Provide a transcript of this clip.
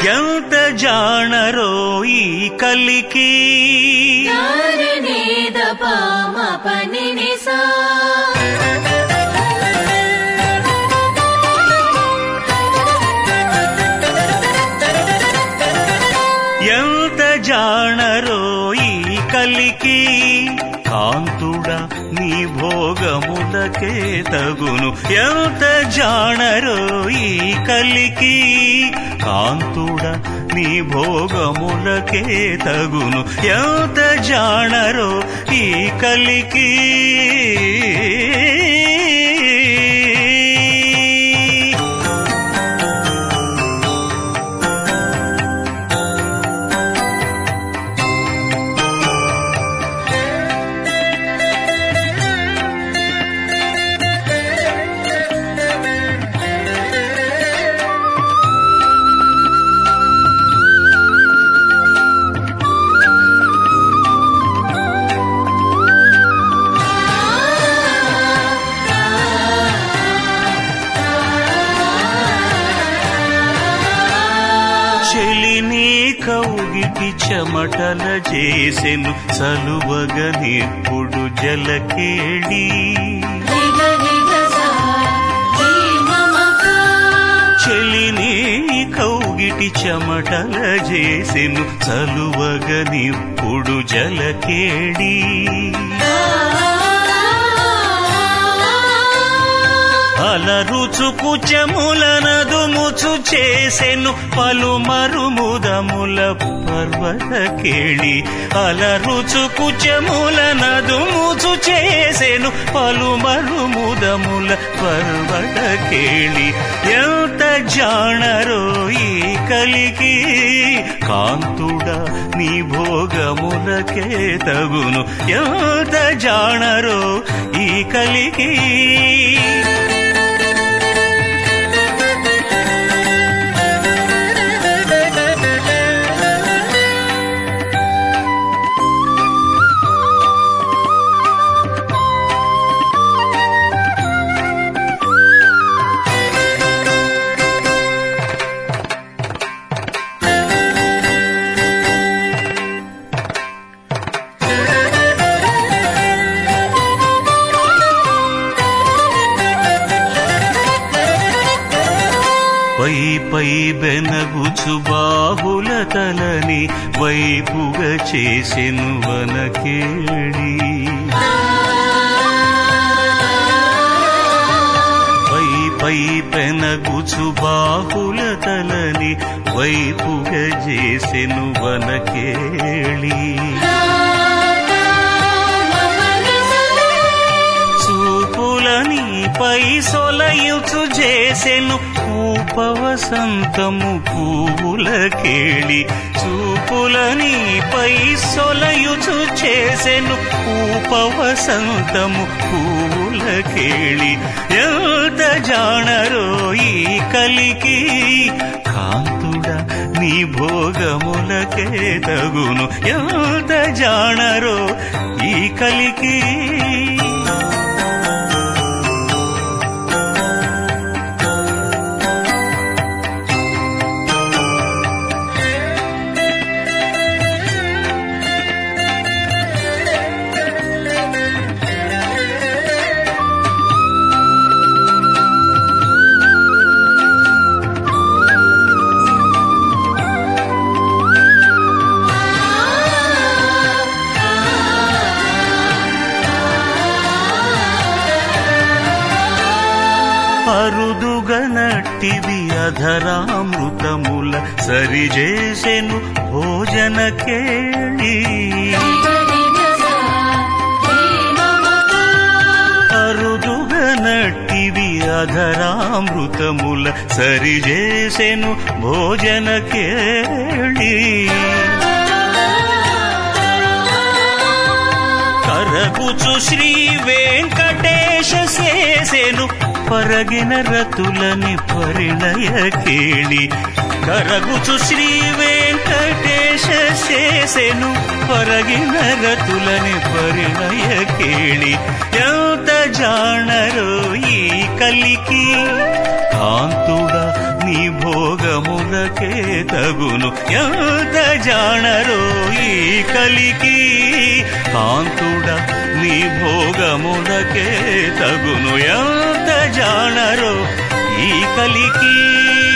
ఎంత జాణరో ఈ కలికి ధారణేద పామ పని నిసా ఎంత జాణరో ఈ కలికి కాంతుడా నీ భోగములకే తగును ఎంత జాణరో ఈ కలికి కాంతుడా నీ భోగములకే తగును ఎంత జాణరో ఈ కలికి చెలిని కౌగిటి చెమటల చేసెను సలువగనిప్పుడు జలకేళి రిగ రిగ సా రీ మమక చెలిని కౌగిటి చెమటల చేసెను సలువగనిప్పుడు జలకేళి అలరుచుకు చెములనదుముచు చేసెను పలుమరు ముదముల పర్వత కేళి అలరుచుకు చెములనదుముచు చేసెను పలుమరు ముదముల పర్వత కేళి ఎంత జాణరో ఈ కలికి కాంతుడా నీ భోగములకే తగును ఎంత జాణరో ఈ కలికి పై పై బెనగుచు బాహుల తలని వైపుగా చేసెను వనకేళి పై పై పెనగుచు బాహుల తలని వైపుగా చేసెను వనకేళి చూపులని పై సొలయుచు చేసెను పూపవసంతము పువ్వుల కేళి చూపులని పై సొలయుచు చేసెను పూపవసంతము పువ్వుల కేళి ఎంత జాణరో ఈ కలికి కాంతుడా నీ భోగములకే తగును ఎంత జాణరో ఈ కలికి అరుదుగనట్టిది అధరామృతముల సరిచేసెను భోజన కేళి అరుదుగనట్టిది అధరామృతముల సరిచేసెను భోజన కేళి కరగుచు శ్రీ వెంకటేశ శేసెను పరగిన రతులని పరిణయ కేళి కరగుచు శ్రీ వెంకటేశ శేసెను పరగిన రతులని పరిణయ కేళి ఎంత జాణరో ఈ కలికి కాంతుడా నీ భోగ భోగములకే తగును ఎంత జాణరో ఈ కలికి కాంతుడ నీ భోగములకే తగును ఎంత జాణరో ఈ కలికి